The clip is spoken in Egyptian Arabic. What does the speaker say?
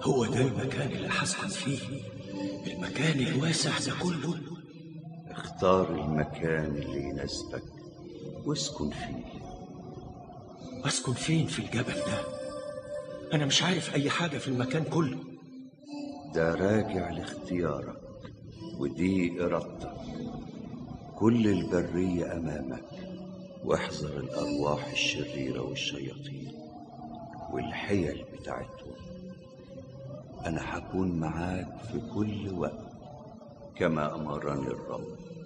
هو ده المكان اللي هسكن فيه المكان الواسع ده كله اختار المكان اللي يناسبك واسكن فيه أسكن فين في الجبل ده أنا مش عارف أي حاجة في المكان كله ده راجع لاختيارك ودي إرادتك كل البرية أمامك واحذر الأرواح الشريرة والشياطين والحيل بتاعتهم أنا هكون معاك في كل وقت كما أمرني الرب